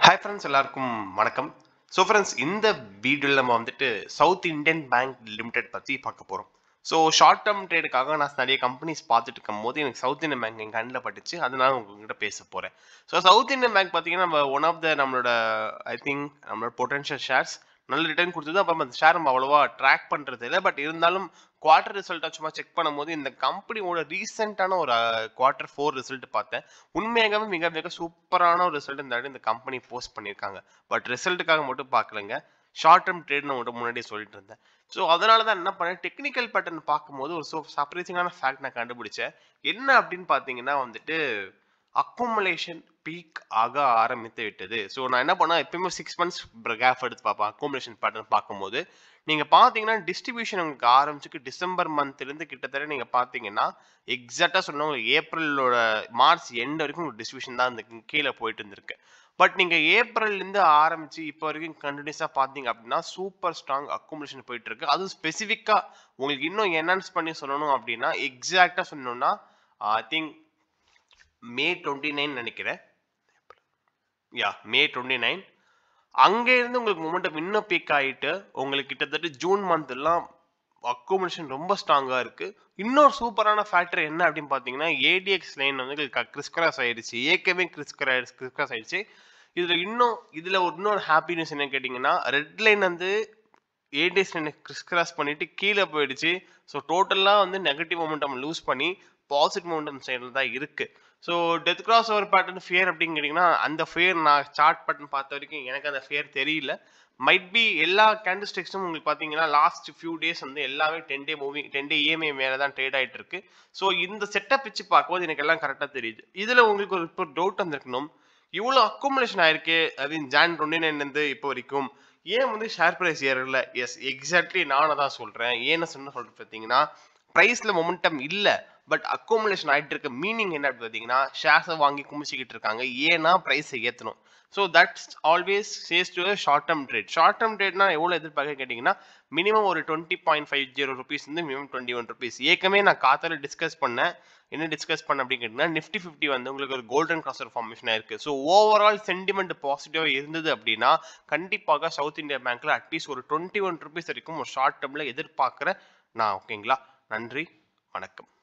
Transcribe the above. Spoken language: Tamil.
ஹாய் ஃப்ரெண்ட்ஸ் எல்லாருக்கும் வணக்கம் ஸோ ஃப்ரெண்ட்ஸ் இந்த வீடியோவில் நம்ம வந்துட்டு சவுத் இந்தியன் பேங்க் லிமிடெட் பற்றி பார்க்க போகிறோம் ஸோ ஷார்ட் டேர்ம் ட்ரேடுக்காக நான் நிறைய கம்பெனிஸ் பார்த்துட்டு இருக்கும் போது எனக்கு சவுத் இந்தியன் பேங்க் என் கண்ணில் பட்டுச்சு அதனால உங்ககிட்ட பேச போகிறேன் ஸோ சவுத் இந்தியன் பேங்க் பார்த்தீங்கன்னா நம்ம ஒன் ஆஃப் த நம்மளோட ஐ திங்க் நம்மளோட பொட்டன்ஷியல் ஷேர்ஸ் நல்ல ரிட்டர்ன் கொடுத்தது அப்போ அந்த ஷேர் நம்ம அவ்வளோவா ட்ராக் பண்ணுறது இல்லை பட் இருந்தாலும் குவார்டர் ரிசல்ட்டை சும்மா செக் பண்ணும்போது இந்த கம்பெனியோட ரீசெண்டான ஒரு குவார்டர் ஃபோர் ரிசல்ட் பார்த்தேன் உண்மையாகவே மிக மிக சூப்பரான ஒரு ரிசல்ட் இந்த வாட்டி இந்த கம்பெனி போஸ்ட் பண்ணியிருக்காங்க பட் ரிசல்ட்டுக்காக மட்டும் பார்க்கலங்க ஷார்ட் டேர்ம் ட்ரேட்னு உங்கள்கிட்ட முன்னாடியே சொல்லிட்டு இருந்தேன் ஸோ அதனால தான் என்ன பண்ணேன் டெக்னிக்கல் பேட்டர்ன் பார்க்கும்போது ஒரு ஸோ சர்ப்ரைசிங்கான ஃபேக்ட் நான் கண்டுபிடிச்சேன் என்ன அப்படின்னு பார்த்தீங்கன்னா வந்துட்டு அக்குமுலேஷன் பீக் ஆக ஆரம்பித்து விட்டது ஸோ நான் என்ன பண்ணேன் எப்பயுமே சிக்ஸ் மந்த்ஸ் கேப் எடுத்து பார்ப்பேன் அக்குமுலேஷன் பேட்டர்ன் பார்க்கும்போது நீங்கள் பார்த்தீங்கன்னா டிஸ்ட்ரிபியூஷன் உங்களுக்கு ஆரம்பிச்சுக்கு டிசம்பர் மந்த்லேருந்து கிட்டத்தட்ட நீங்கள் பார்த்தீங்கன்னா எக்ஸாக்டாக சொன்னால் உங்களுக்கு ஏப்ரலோட மார்ச் எண்ட் வரைக்கும் உங்களுக்கு டிஸ்ட்ரிபியூஷன் தான் இந்த கீழே போயிட்டு இருந்திருக்கு பட் நீங்கள் ஏப்ரல்லேருந்து ஆரம்பித்து இப்போ வரைக்கும் கண்டினியூஸாக பார்த்தீங்க அப்படின்னா சூப்பர் ஸ்ட்ராங் அக்குமுலேஷன் போயிட்டு இருக்கு அதுவும் ஸ்பெசிஃபிக்காக உங்களுக்கு இன்னும் என்ஹான்ஸ் பண்ணி சொல்லணும் அப்படின்னா எக்ஸாக்டாக சொல்லணும்னா I think May twenty nine நினைக்கிறேன் யா மே டுவெண்ட்டி நைன் அங்கேருந்து உங்களுக்கு மொமெண்டம் இன்னும் பீக் ஆகிட்டு உங்களுக்கு கிட்டத்தட்ட ஜூன் மந்த் எல்லாம் அக்குமுலேஷன் ரொம்ப ஸ்ட்ராங்காக இருக்குது இன்னொரு சூப்பரான ஃபேக்டர் என்ன அப்படின்னு பார்த்தீங்கன்னா ஏடிஎக்ஸ் லைன் வந்து கிறிஸ்கிராஸ் ஆயிடுச்சு ஏற்கனவே கிறிஸ்கிராஸ் கிறிஸ்கிராஸ் ஆயிடுச்சு இதில் இன்னும் இதில் ஒரு இன்னொரு ஹாப்பி நியூஸ் என்ன கேட்டிங்கன்னா ரெட் லைன் வந்து ஏடிஎஸ் லைனை கிறிஸ்கிராஸ் பண்ணிட்டு கீழே போயிடுச்சு ஸோ டோட்டலாக வந்து நெகட்டிவ் மொமெண்டம் லூஸ் பண்ணி பாசிட்டிவ் மொமெண்டம் சைடில் தான் இருக்குது so death cross over pattern fear அப்படின்னு கேட்டிங்கன்னா அந்த ஃபியர் நான் சார்ட் பேட்டர்ன் பார்த்த வரைக்கும் எனக்கு அந்த ஃபியர் தெரியல மைட் பி எல்லா கேண்டிஸ்டிக்ஸும் உங்களுக்கு பார்த்தீங்கன்னா லாஸ்ட் ஃபியூ டேஸ் வந்து எல்லாமே ten day moving ten day EMI மேலே தான் ட்ரேட் ஆகிட்டு இருக்கு ஸோ இந்த செட்டப் வச்சு பார்க்கும்போது எனக்கு எல்லாம் கரெக்டாக தெரியுது இதில் உங்களுக்கு ஒரு இப்போ டவுட் வந்திருக்கணும் இவ்வளோ அக்குமுலேஷன் ஆயிருக்கு அது ஜான் டுவெண்ட்டி நைன்லேருந்து இப்போ வரைக்கும் ஏன் வந்து ஷேர் ப்ரைஸ் ஏறல எஸ் எக்ஸாக்ட்லி நானும் தான் சொல்கிறேன் ஏன்னு சொன்ன சொல்லிட்டு பார்த்தீங்கன்னா ப்ரைஸில் மொமெண்டம் இல்லை பட் அக்கோமுலேஷன் ஆகிட்டு இருக்க மீனிங் என்ன அப்படின்னு பார்த்தீங்கன்னா ஷேர்ஸை வாங்கி குமிச்சிக்கிட்டு இருக்காங்க ஏன்னா ப்ரைஸை ஏற்றணும் so that's always says to short term trade short term ட்ரேட்னா எவ்வளோ எதிர்பார்க்க கேட்டிங்கன்னா மினிமம் ஒரு twenty point five zero rupees வந்து மினிமம் டுவெண்ட்டி ஒன் ருபீஸ் ஏற்கனவே நான் காத்தால டிஸ்கஸ் பண்ணேன் என்ன டிஸ்கஸ் பண்ண அப்படின்னு கேட்டிங்கன்னா நிஃப்டி ஃபிஃப்டி வந்து உங்களுக்கு ஒரு கோல்டன் கிராசர் ஃபார்மேஷனாக இருக்குது ஸோ ஓவரால் சென்டிமெண்ட் பாசிட்டிவாக இருந்தது அப்படின்னா கண்டிப்பாக சவுத் இந்தியா பேங்க்கில் அட்லீஸ்ட் ஒரு டுவெண்ட்டி ஒன் ருபீஸ் வரைக்கும் ஒரு ஷார்ட் டேர்மில் எதிர்பார்க்குறேன் நான் ஓகேங்களா நன்றி வணக்கம்